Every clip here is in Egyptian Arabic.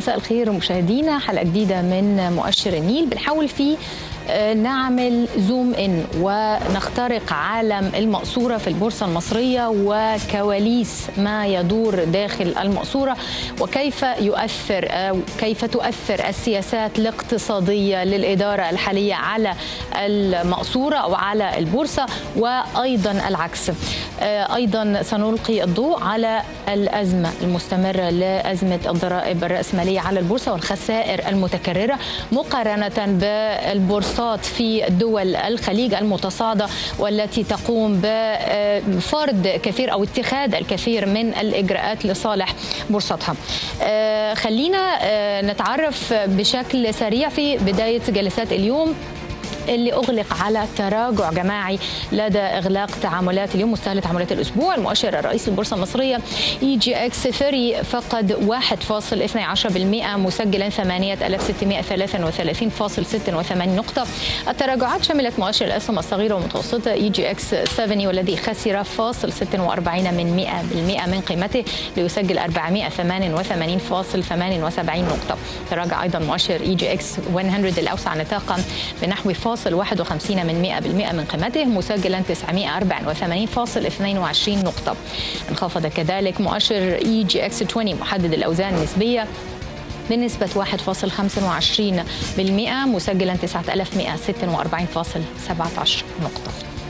مساء الخير مشاهدينا حلقه جديده من مؤشر النيل بنحاول فيه نعمل زوم ان ونخترق عالم المقصوره في البورصه المصريه وكواليس ما يدور داخل المقصوره وكيف يؤثر أو كيف تؤثر السياسات الاقتصاديه للاداره الحاليه على المقصوره او على البورصه وايضا العكس. ايضا سنلقي الضوء على الازمه المستمره لازمه الضرائب الراسماليه على البورصه والخسائر المتكرره مقارنه بالبورصه في دول الخليج المتصاعدة والتي تقوم بفرض كثير أو اتخاذ الكثير من الإجراءات لصالح بورصتها خلينا نتعرف بشكل سريع في بداية جلسات اليوم اللي اغلق على تراجع جماعي لدى اغلاق تعاملات اليوم مستهل تعاملات الاسبوع المؤشر الرئيسي للبورصه المصريه اي جي اكس 3 فقد 1.12% مسجلا 8633.86 نقطه التراجعات شملت مؤشر الاسهم الصغيره والمتوسطه اي جي اكس 7 والذي خسر فاصل 46 من 100% من قيمته ليسجل 488.78 نقطه تراجع ايضا مؤشر اي جي اكس 100 الاوسع نطاقا بنحو فاصل 51 من 100% من قيمته مسجلا 984.22 نقطة انخفض كذلك مؤشر اي جي اكس 20 محدد الأوزان النسبية بنسبة 1.25% مسجلا 9146.17 نقطة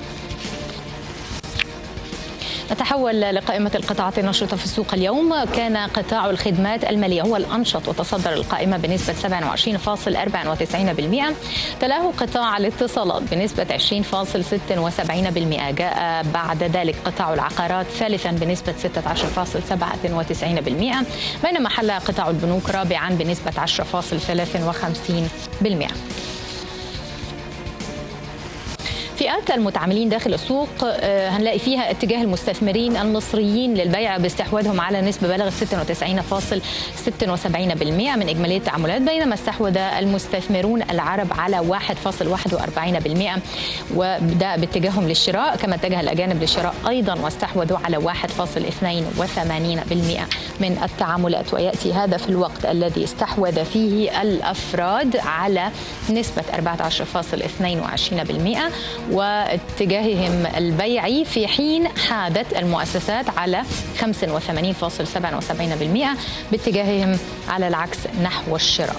نتحول لقائمة القطاعات النشطة في السوق اليوم كان قطاع الخدمات المالية هو الأنشط وتصدر القائمة بنسبة 27.94% تلاه قطاع الاتصالات بنسبة 20.76% جاء بعد ذلك قطاع العقارات ثالثا بنسبة 16.97% بينما حل قطاع البنوك رابعا بنسبة 10.53% فئات المتعاملين داخل السوق هنلاقي فيها اتجاه المستثمرين المصريين للبيع باستحواذهم على نسبة بلغت 96.76% من إجمالية التعاملات بينما استحوذ المستثمرون العرب على 1.41% وده باتجاههم للشراء كما اتجه الأجانب للشراء أيضا واستحوذوا على 1.82% من التعاملات ويأتي هذا في الوقت الذي استحوذ فيه الأفراد على نسبة 14.22% واتجاههم البيعي في حين حادت المؤسسات على 85.77% باتجاههم على العكس نحو الشراء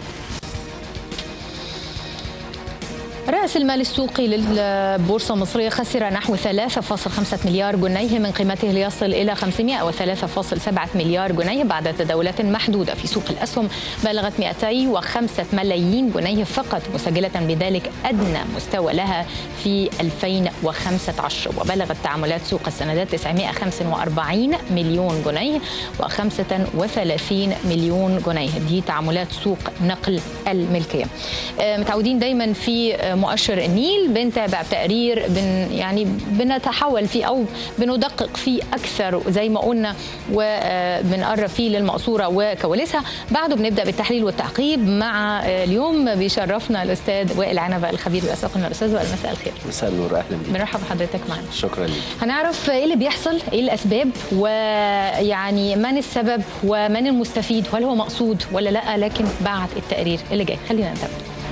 رأس المال السوقي للبورصة المصرية خسر نحو 3.5 مليار جنيه من قيمته ليصل إلى 503.7 مليار جنيه بعد تداولات محدودة في سوق الأسهم بلغت 205 ملايين جنيه فقط مسجلة بذلك أدنى مستوى لها في 2015 وبلغت تعاملات سوق السندات 945 مليون جنيه و35 مليون جنيه دي تعاملات سوق نقل الملكية متعودين دايما في مؤشر النيل بنتابع تقرير بن يعني بنتحول فيه او بندقق فيه اكثر زي ما قلنا وبنقرب فيه للمقصوره وكواليسها بعده بنبدا بالتحليل والتعقيب مع اليوم بيشرفنا الاستاذ وائل عنبه الخبير الاسواق الاستاذ وائل مساء الخير مساء النور اهلا بك بنرحب بحضرتك معنا شكرا لك هنعرف ايه اللي بيحصل ايه الاسباب ويعني من السبب ومن المستفيد وهل هو مقصود ولا لا لكن بعد التقرير اللي جاي خلينا نتابع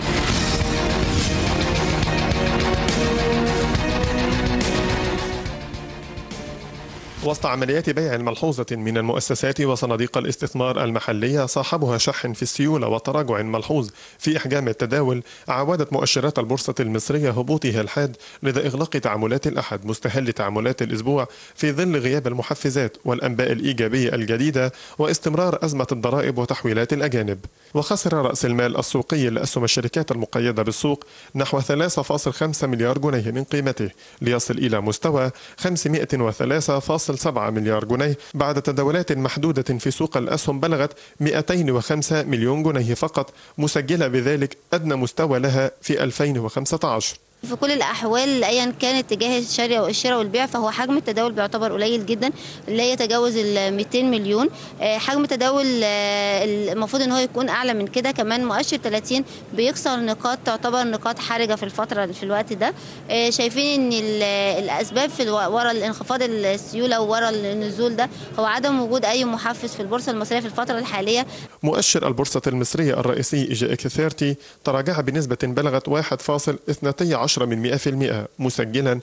وسط عمليات بيع ملحوظة من المؤسسات وصناديق الاستثمار المحلية صاحبها شح في السيولة وتراجع ملحوظ في إحجام التداول عاودت مؤشرات البورصة المصرية هبوطها الحاد لدى إغلاق تعاملات الأحد مستهل تعاملات الأسبوع في ظل غياب المحفزات والأنباء الإيجابية الجديدة واستمرار أزمة الضرائب وتحويلات الأجانب وخسر رأس المال السوقي لأسهم الشركات المقيدة بالسوق نحو 3.5 مليار جنيه من قيمته ليصل إلى مستوى 503 7 مليار جنيه بعد تداولات محدودة في سوق الأسهم بلغت 205 مليون جنيه فقط مسجلة بذلك أدنى مستوى لها في 2015 في كل الاحوال ايا كان اتجاه الشراء والشراء والبيع فهو حجم التداول بيعتبر قليل جدا لا يتجاوز ال 200 مليون آه، حجم التداول آه، المفروض ان هو يكون اعلى من كده كمان مؤشر 30 بيكسر نقاط تعتبر نقاط حرجه في الفتره في الوقت ده آه، شايفين ان ال- الاسباب في الو- ورا الانخفاض السيوله وورا النزول ده هو عدم وجود اي محفز في البورصه المصريه في الفتره الحاليه مؤشر البورصة المصرية الرئيسي إي جي إكس 30 تراجع بنسبة بلغت 1.12 من 100% مسجلا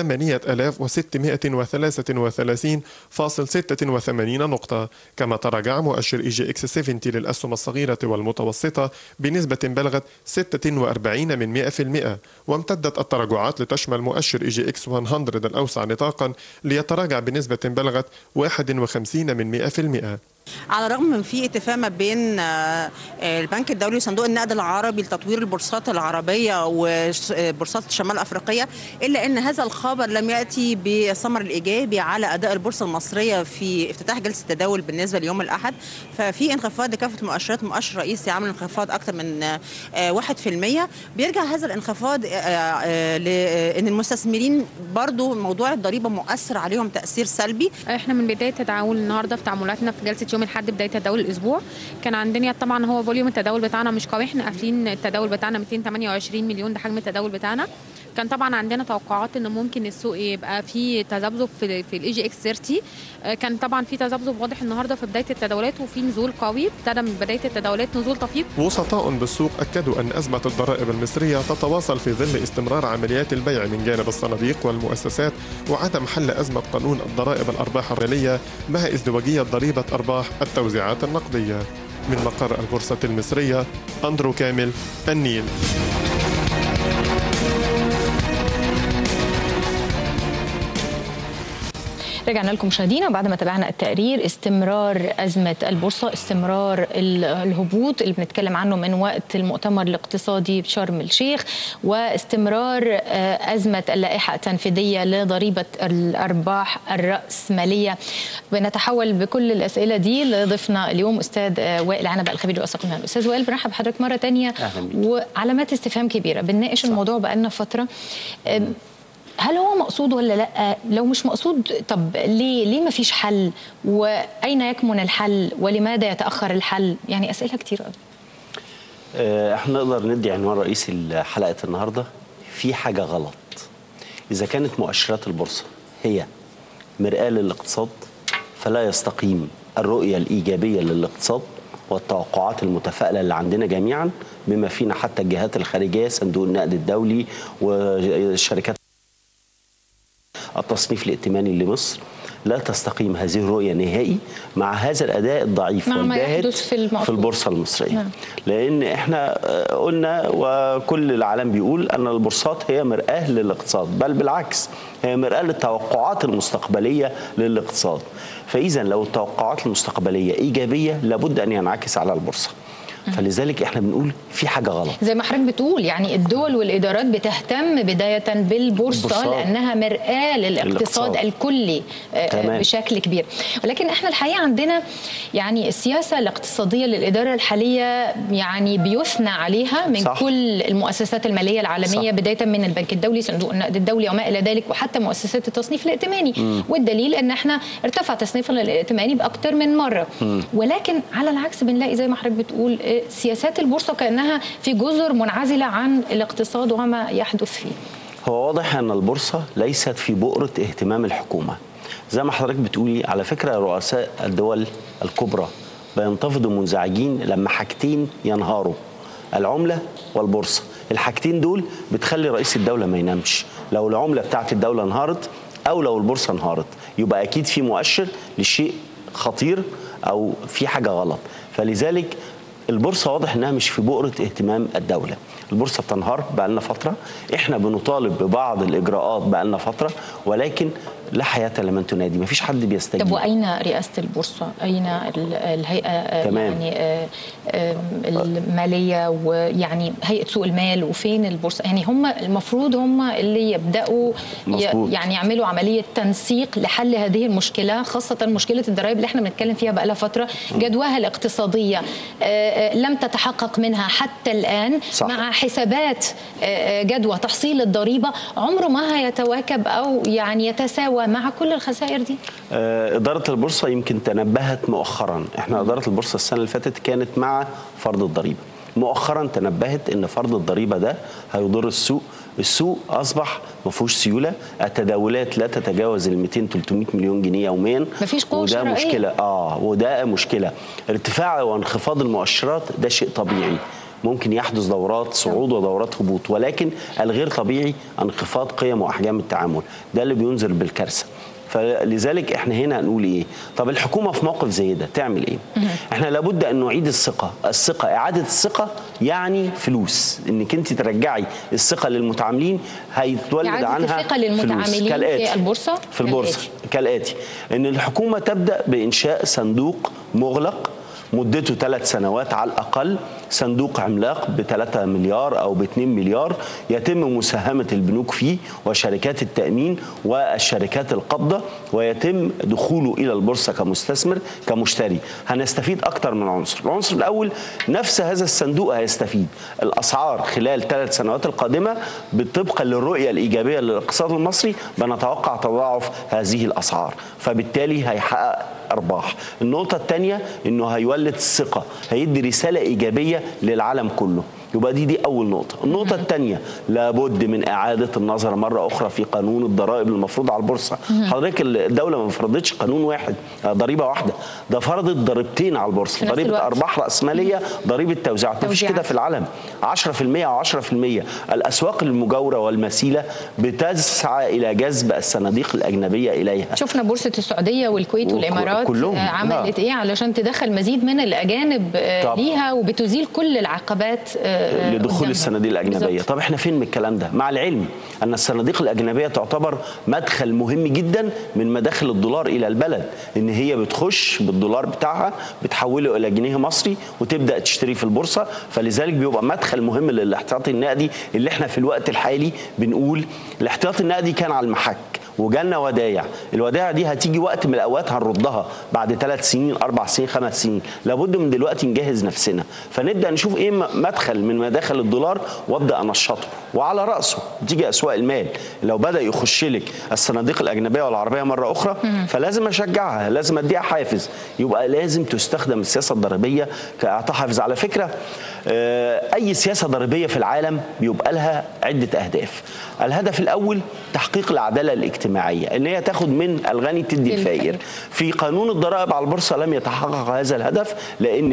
8633.86 نقطة كما تراجع مؤشر إي جي إكس 70 للأسهم الصغيرة والمتوسطة بنسبة بلغت 46 من 100% وامتدت التراجعات لتشمل مؤشر إي جي إكس 100 الأوسع نطاقا ليتراجع بنسبة بلغت 51 من 100% على الرغم من في اتفاق ما بين آه، آه، البنك الدولي وصندوق النقد العربي لتطوير البورصات العربيه وبورصات شمال افريقيا الا ان هذا الخبر لم ياتي بالثمر الايجابي على اداء البورصه المصريه في افتتاح جلسه التداول بالنسبه ليوم الاحد ففي انخفاض لكافه المؤشرات مؤشر رئيسي عامل انخفاض اكثر من آه، 1% بيرجع هذا الانخفاض آه، آه، لان المستثمرين برضو موضوع الضريبه مؤثر عليهم تاثير سلبي احنا من بدايه تداول النهارده في تعاملاتنا في جلسه يوم الاحد بدايه تداول الاسبوع كان عندنا طبعا هو فوليوم التداول بتاعنا مش قوي احنا قافلين التداول بتاعنا 228 مليون ده حجم التداول بتاعنا كان طبعا عندنا توقعات ان ممكن السوق يبقى فيه تذبذب في في الاي جي اكس 30 آه، كان طبعا في تذبذب واضح النهارده في بدايه التداولات وفي نزول قوي ابتدى من بدايه التداولات نزول طفيف وسطاء بالسوق أكدوا أن أزمة الضرائب المصرية تتواصل في ظل استمرار عمليات البيع من جانب الصناديق والمؤسسات وعدم حل أزمة قانون الضرائب الأرباح الريالية مع ازدواجية ضريبة أرباح التوزيعات النقدية من مقر البورصة المصرية أندرو كامل النيل رجعنا لكم مشاهدينا بعد ما تابعنا التقرير استمرار أزمة البورصة استمرار ال- الهبوط اللي بنتكلم عنه من وقت المؤتمر الاقتصادي بشرم الشيخ واستمرار آه، أزمة اللائحة التنفيذية لضريبة الأرباح الرأسمالية بنتحول بكل الأسئلة دي لضيفنا اليوم أستاذ آه، وائل عنبة الخبير الرئاسة القانونية أستاذ وائل برحب بحضرتك مرة تانية أهلاً بيك. وعلامات استفهام كبيرة بنناقش الموضوع بقالنا فترة أم، هل هو مقصود ولا لا لو مش مقصود طب ليه ليه ما فيش حل واين يكمن الحل ولماذا يتاخر الحل يعني اسئله كتير قوي آه، احنا نقدر ندي عنوان رئيسي لحلقه النهارده في حاجه غلط اذا كانت مؤشرات البورصه هي مرآة للاقتصاد فلا يستقيم الرؤيه الايجابيه للاقتصاد والتوقعات المتفائله اللي عندنا جميعا بما فينا حتى الجهات الخارجيه صندوق النقد الدولي والشركات التصنيف الائتماني لمصر لا تستقيم هذه الرؤية نهائي مع هذا الأداء الضعيف مع ما والباهت يحدث في المأخوذ. في البورصة المصرية نعم. لأن احنا آه، قلنا وكل العالم بيقول أن البورصات هي مرآة للاقتصاد بل بالعكس هي مرآة للتوقعات المستقبلية للاقتصاد فإذا لو التوقعات المستقبلية إيجابية لابد أن ينعكس على البورصة فلذلك احنا بنقول في حاجة غلط زي ما حضرتك بتقول يعني الدول والادارات بتهتم بدايه بالبورصه البورصات. لانها مرآه للاقتصاد الاقتصاد. الكلي آه، تمام. بشكل كبير ولكن احنا الحقيقه عندنا يعني السياسه الاقتصاديه للاداره الحاليه يعني بيثنى عليها من صح. كل المؤسسات الماليه العالميه صح. بدايه من البنك الدولي صندوق النقد الدولي وما الى ذلك وحتى مؤسسات التصنيف الائتماني والدليل ان احنا ارتفع تصنيفنا الائتماني باكثر من مره ولكن على العكس بنلاقي زي ما حضرتك بتقول آه، سياسات البورصه كانها في جزر منعزله عن الاقتصاد وما يحدث فيه هو واضح ان البورصه ليست في بؤره اهتمام الحكومه زي ما حضرتك بتقولي على فكره رؤساء الدول الكبرى بينتفضوا منزعجين لما حاجتين ينهاروا العمله والبورصه الحاجتين دول بتخلي رئيس الدوله ما ينامش لو العمله بتاعت الدوله انهارت او لو البورصه انهارت يبقى اكيد في مؤشر لشيء خطير او في حاجه غلط فلذلك البورصه واضح انها مش في بؤره اهتمام الدوله البورصه بتنهار بقى لنا فتره احنا بنطالب ببعض الاجراءات بقى لنا فتره ولكن لا حياه لمن تنادي مفيش حد طب بيستجيب واين رئاسه البورصه؟ اين ال- الهيئه آه، تمام. يعني آه، آه، الماليه ويعني هيئه سوق المال وفين البورصه؟ يعني هم المفروض هم اللي يبداوا ي- مظبوط. يعني يعملوا عمليه تنسيق لحل هذه المشكله خاصه مشكله الضرائب اللي احنا بنتكلم فيها بقى لها فتره جدواها الاقتصاديه آه، آه، لم تتحقق منها حتى الان صح. مع حسابات آه، آه، جدوى تحصيل الضريبه عمره ما هيتواكب او يعني يتساوى مع كل الخسائر دي آه، إدارة البورصة يمكن تنبهت مؤخرا احنا إدارة البورصة السنة اللي فاتت كانت مع فرض الضريبة مؤخرا تنبهت ان فرض الضريبة ده هيضر السوق السوق اصبح ما فيهوش سيوله التداولات لا تتجاوز ال 200 300 مليون جنيه يوميا مفيش قوة وده شرائية. مشكله اه وده مشكله ارتفاع وانخفاض المؤشرات ده شيء طبيعي ممكن يحدث دورات صعود ودورات هبوط ولكن الغير طبيعي انخفاض قيم واحجام التعامل ده اللي بينذر بالكارثه فلذلك احنا هنا هنقول ايه طب الحكومه في موقف زي ده تعمل ايه احنا لابد ان نعيد الثقه الثقه اعاده الثقه يعني فلوس انك انت ترجعي الثقه للمتعاملين هيتولد إعادة عنها الثقة للمتعاملين فلوس. في كالآتي. البورصة؟ في البورصه كالاتي ان الحكومه تبدا بانشاء صندوق مغلق مدته ثلاث سنوات على الاقل صندوق عملاق ب 3 مليار او ب 2 مليار يتم مساهمه البنوك فيه وشركات التامين والشركات القابضه ويتم دخوله الى البورصه كمستثمر كمشتري هنستفيد اكثر من عنصر العنصر الاول نفس هذا الصندوق هيستفيد الاسعار خلال ثلاث سنوات القادمه طبقا للرؤيه الايجابيه للاقتصاد المصري بنتوقع تضاعف هذه الاسعار فبالتالي هيحقق ارباح النقطه الثانيه انه هيولد الثقه هيدي رساله ايجابيه للعالم كله يبقى دي دي اول نقطه النقطه الثانيه لابد من اعاده النظر مره اخرى في قانون الضرائب المفروض على البورصه حضرتك الدوله ما فرضتش قانون واحد آه، ضريبه واحده ده فرضت ضريبتين على في البورصه نفس ضريبه الوقت. ارباح راسماليه ضريبه توزيعات مفيش توزيعات. كده في العالم 10% او 10% الاسواق المجاوره والمثيله بتسعى الى جذب الصناديق الاجنبيه اليها شفنا بورصه السعوديه والكويت وك- والامارات كلهم. آه، عملت ايه علشان تدخل مزيد من الاجانب آه، طب. ليها وبتزيل كل العقبات آه، آه، لدخول قدامها. الصناديق الاجنبيه بالظبط. طب احنا فين من الكلام ده مع العلم ان الصناديق الاجنبيه تعتبر مدخل مهم جدا من مداخل الدولار الى البلد ان هي بتخش بالدولار بتاعها بتحوله الى جنيه مصري وتبدا تشتري في البورصه فلذلك بيبقى مدخل مهم للاحتياطي النقدي اللي احنا في الوقت الحالي بنقول الاحتياطي النقدي كان على المحك وجالنا ودايع الودايع دي هتيجي وقت من الاوقات هنردها بعد ثلاث سنين اربع سنين خمس سنين لابد من دلوقتي نجهز نفسنا فنبدا نشوف ايه م- مدخل من مداخل الدولار وابدا انشطه وعلى راسه تيجي اسواق المال لو بدا يخش لك الصناديق الاجنبيه والعربيه مره اخرى فلازم اشجعها لازم اديها حافز يبقى لازم تستخدم السياسه الضريبيه كاعطاء حافز على فكره آه، اي سياسه ضريبيه في العالم بيبقى لها عده اهداف الهدف الاول تحقيق العداله الاجتماعيه ان هي تاخد من الغني تدي الفقير. الفقير في قانون الضرائب على البورصه لم يتحقق هذا الهدف لان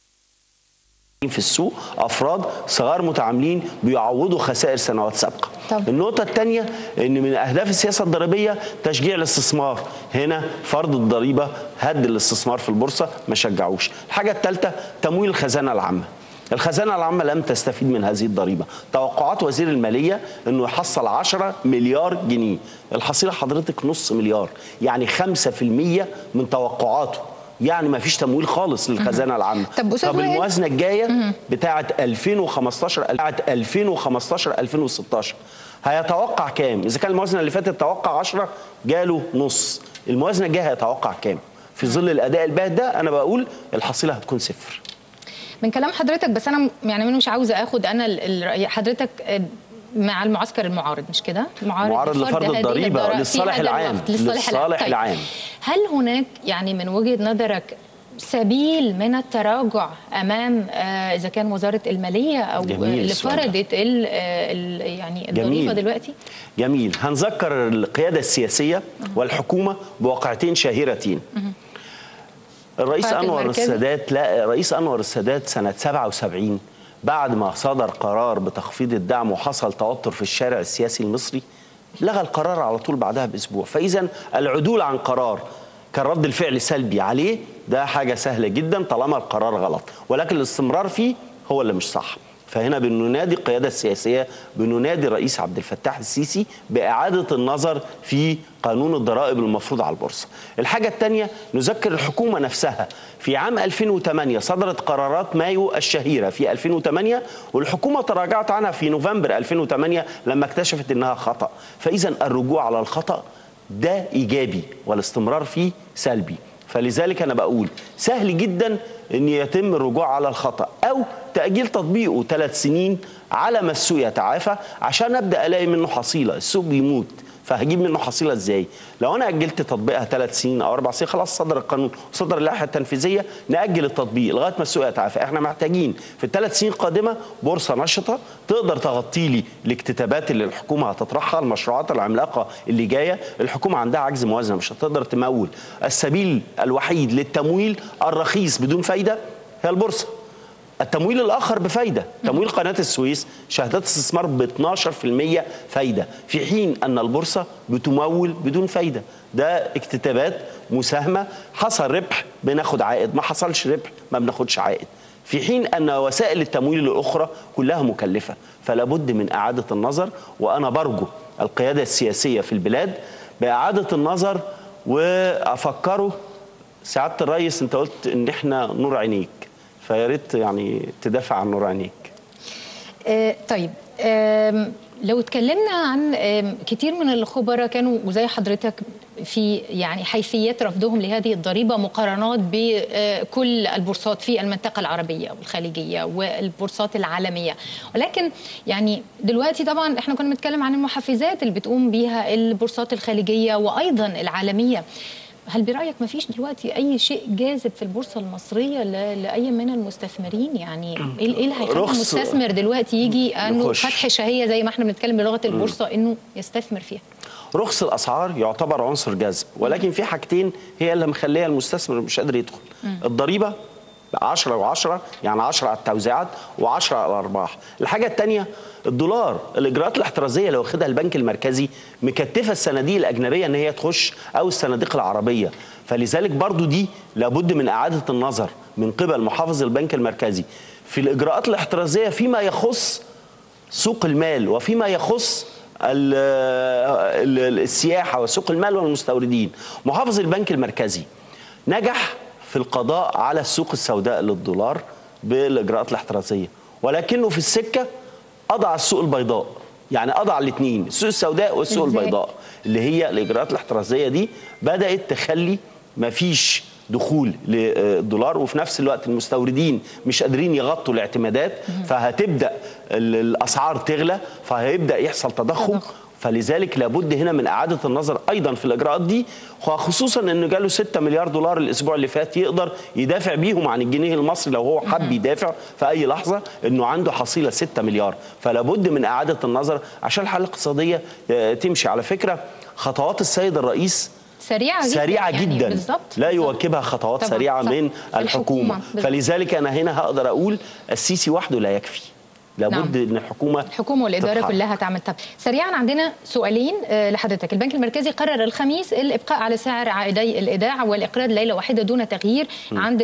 في السوق افراد صغار متعاملين بيعوضوا خسائر سنوات سابقه طب. النقطه الثانيه ان من اهداف السياسه الضريبيه تشجيع الاستثمار هنا فرض الضريبه هد الاستثمار في البورصه ما شجعوش الحاجه الثالثه تمويل الخزانه العامه الخزانة العامة لم تستفيد من هذه الضريبة توقعات وزير المالية أنه يحصل 10 مليار جنيه الحصيلة حضرتك نص مليار يعني 5% من توقعاته يعني ما فيش تمويل خالص للخزانة العامة طب أستاذ طب وائل- الموازنة الجاية بتاعة 2015 بتاعة 2015 2016 هيتوقع كام؟ إذا كان الموازنة اللي فاتت توقع 10 جاله نص الموازنة الجاية هيتوقع كام؟ في ظل الأداء الباهت ده أنا بقول الحصيلة هتكون صفر من كلام حضرتك بس انا م- يعني أنا مش عاوزه اخد انا ال- الرأي حضرتك آه، مع المعسكر المعارض مش كده؟ معارض لفرض هذه الضريبة الضرائب في للصالح هذا العام. الوقت، للصالح للصالح طيب. العام. هل هناك يعني من وجهه نظرك سبيل من التراجع امام آه، اذا كان وزاره الماليه او جميل اللي السؤال ده. فرضت ال- آه، ال- يعني الضريبه جميل. دلوقتي؟ جميل هنذكر القيادة السياسية والحكومة بواقعتين شهيرتين الرئيس القرار أنور المركزي؟ السادات لا الرئيس أنور السادات سنة 77 بعد ما صدر قرار بتخفيض الدعم وحصل توتر في الشارع السياسي المصري لغى القرار على طول بعدها بأسبوع فإذا العدول عن قرار كان رد الفعل سلبي عليه ده حاجة سهلة جدا طالما القرار غلط ولكن الاستمرار فيه هو اللي مش صح فهنا بننادي القياده السياسيه بننادي الرئيس عبد الفتاح السيسي باعاده النظر في قانون الضرائب المفروض على البورصه. الحاجه الثانيه نذكر الحكومه نفسها في عام 2008 صدرت قرارات مايو الشهيره في 2008 والحكومه تراجعت عنها في نوفمبر 2008 لما اكتشفت انها خطا، فاذا الرجوع على الخطا ده ايجابي والاستمرار فيه سلبي. فلذلك انا بقول سهل جدا ان يتم الرجوع على الخطا او تاجيل تطبيقه ثلاث سنين على ما السوق يتعافى عشان ابدا الاقي منه حصيله السوق بيموت فهجيب منه حصيله ازاي؟ لو انا اجلت تطبيقها ثلاث سنين او اربع سنين خلاص صدر القانون وصدر اللائحه التنفيذيه ناجل التطبيق لغايه ما السوق يتعافى، احنا محتاجين في الثلاث سنين القادمه بورصه نشطه تقدر تغطي لي الاكتتابات اللي الحكومه هتطرحها، المشروعات العملاقه اللي جايه، الحكومه عندها عجز موازنه مش هتقدر تمول، السبيل الوحيد للتمويل الرخيص بدون فايده هي البورصه. التمويل الاخر بفايده تمويل قناه السويس شهادات استثمار ب 12% فايده في حين ان البورصه بتمول بدون فايده ده اكتتابات مساهمه حصل ربح بناخد عائد ما حصلش ربح ما بناخدش عائد في حين ان وسائل التمويل الاخرى كلها مكلفه فلا بد من اعاده النظر وانا برجو القياده السياسيه في البلاد باعاده النظر وافكره سعاده الرئيس انت قلت ان احنا نور عينيك فيا ريت يعني تدافع عن نور عينيك آه، طيب آم، لو اتكلمنا عن آم، كتير من الخبراء كانوا وزي حضرتك في يعني حيثيات رفضهم لهذه الضريبه مقارنات بكل البورصات في المنطقه العربيه والخليجيه والبورصات العالميه ولكن يعني دلوقتي طبعا احنا كنا بنتكلم عن المحفزات اللي بتقوم بيها البورصات الخليجيه وايضا العالميه هل برايك ما فيش دلوقتي اي شيء جاذب في البورصه المصريه ل- لاي من المستثمرين يعني ايه إيه اللي هيخلي رخص- المستثمر دلوقتي يجي انه نخش. فتح شهيه زي ما احنا بنتكلم بلغه البورصه انه يستثمر فيها رخص الاسعار يعتبر عنصر جذب ولكن في حاجتين هي اللي مخليه المستثمر مش قادر يدخل الضريبه 10 و10 يعني 10 على التوزيعات و10 على الارباح الحاجه الثانيه الدولار الاجراءات الاحترازيه اللي واخدها البنك المركزي مكتفه الصناديق الاجنبيه ان هي تخش او الصناديق العربيه فلذلك برضو دي لابد من اعاده النظر من قبل محافظ البنك المركزي في الاجراءات الاحترازيه فيما يخص سوق المال وفيما يخص ال- ال- السياحه وسوق المال والمستوردين محافظ البنك المركزي نجح في القضاء على السوق السوداء للدولار بالاجراءات الاحترازيه ولكنه في السكه قضى على السوق البيضاء يعني قضى على الاثنين السوق السوداء والسوق إزاي؟ البيضاء اللي هي الاجراءات الاحترازيه دي بدات تخلي مفيش دخول للدولار وفي نفس الوقت المستوردين مش قادرين يغطوا الاعتمادات فهتبدا ال- الاسعار تغلى فهيبدا يحصل تضخم تضخم. فلذلك لابد هنا من اعاده النظر ايضا في الاجراءات دي خصوصا انه جاله 6 مليار دولار الاسبوع اللي فات يقدر يدافع بيهم عن الجنيه المصري لو هو حب يدافع في اي لحظه انه عنده حصيله 6 مليار فلا بد من اعاده النظر عشان الحاله الاقتصاديه آه، تمشي على فكره خطوات السيد الرئيس سريعه جدا سريعه يعني جدا بالظبط لا بالظبط. يواكبها خطوات طبعاً، سريعه صح. من في الحكومه بالظبط. فلذلك انا هنا هقدر اقول السيسي وحده لا يكفي لابد ان الحكومه الحكومه والاداره تتحرك. كلها تعمل طب سريعا عندنا سؤالين آه، لحضرتك البنك المركزي قرر الخميس الابقاء على سعر عائدي الايداع والاقراض ليله واحده دون تغيير عند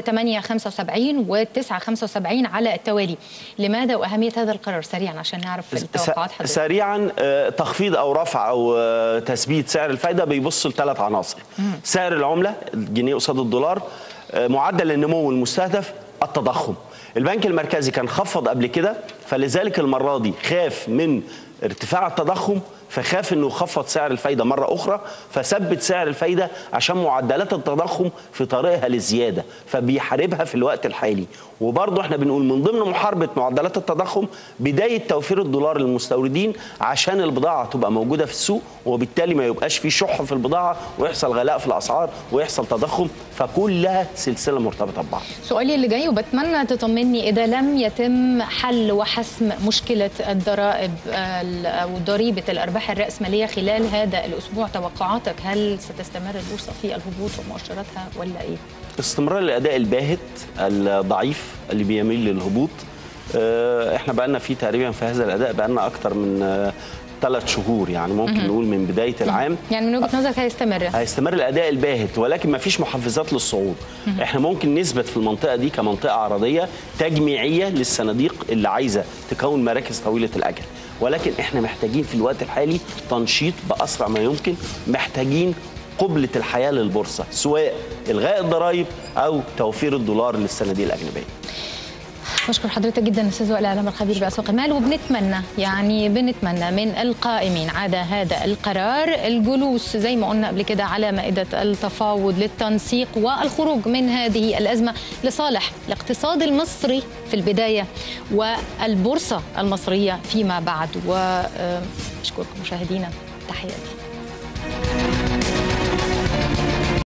8.75 و 9.75 على التوالي لماذا واهميه هذا القرار سريعا عشان نعرف التوقعات س- حضرتك سريعا آه، تخفيض او رفع او آه، تثبيت سعر الفايده بيبص لثلاث عناصر سعر العمله الجنيه قصاد الدولار آه، معدل النمو المستهدف التضخم البنك المركزي كان خفض قبل كده فلذلك المره دي خاف من ارتفاع التضخم فخاف انه يخفض سعر الفايده مره اخرى فثبت سعر الفايده عشان معدلات التضخم في طريقها للزياده فبيحاربها في الوقت الحالي وبرضه احنا بنقول من ضمن محاربه معدلات التضخم بدايه توفير الدولار للمستوردين عشان البضاعه تبقى موجوده في السوق وبالتالي ما يبقاش في شح في البضاعه ويحصل غلاء في الاسعار ويحصل تضخم فكلها سلسله مرتبطه ببعض سؤالي اللي جاي وبتمنى تطمني اذا لم يتم حل وحسم مشكله الضرائب ال- او ضريبه الارباح الراسماليه خلال هذا الاسبوع توقعاتك هل ستستمر البورصه في الهبوط ومؤشراتها ولا ايه؟ استمرار الاداء الباهت الضعيف اللي بيميل للهبوط آه، احنا بقالنا فيه تقريبا في هذا الاداء بقالنا اكتر من ثلاث شهور يعني ممكن نقول من بدايه العام يعني من وجهه نظرك هيستمر هيستمر الاداء الباهت ولكن ما فيش محفزات للصعود احنا ممكن نثبت في المنطقه دي كمنطقه عرضيه تجميعيه للصناديق اللي عايزه تكون مراكز طويله الاجل ولكن احنا محتاجين في الوقت الحالي تنشيط باسرع ما يمكن محتاجين قبلة الحياة للبورصة سواء إلغاء الضرائب أو توفير الدولار للصناديق الأجنبية بشكر حضرتك جدا استاذ وائل اعلام الخبير باسواق المال وبنتمنى يعني بنتمنى من القائمين على هذا القرار الجلوس زي ما قلنا قبل كده على مائده التفاوض للتنسيق والخروج من هذه الازمه لصالح الاقتصاد المصري في البدايه والبورصه المصريه فيما بعد واشكركم مشاهدينا تحياتي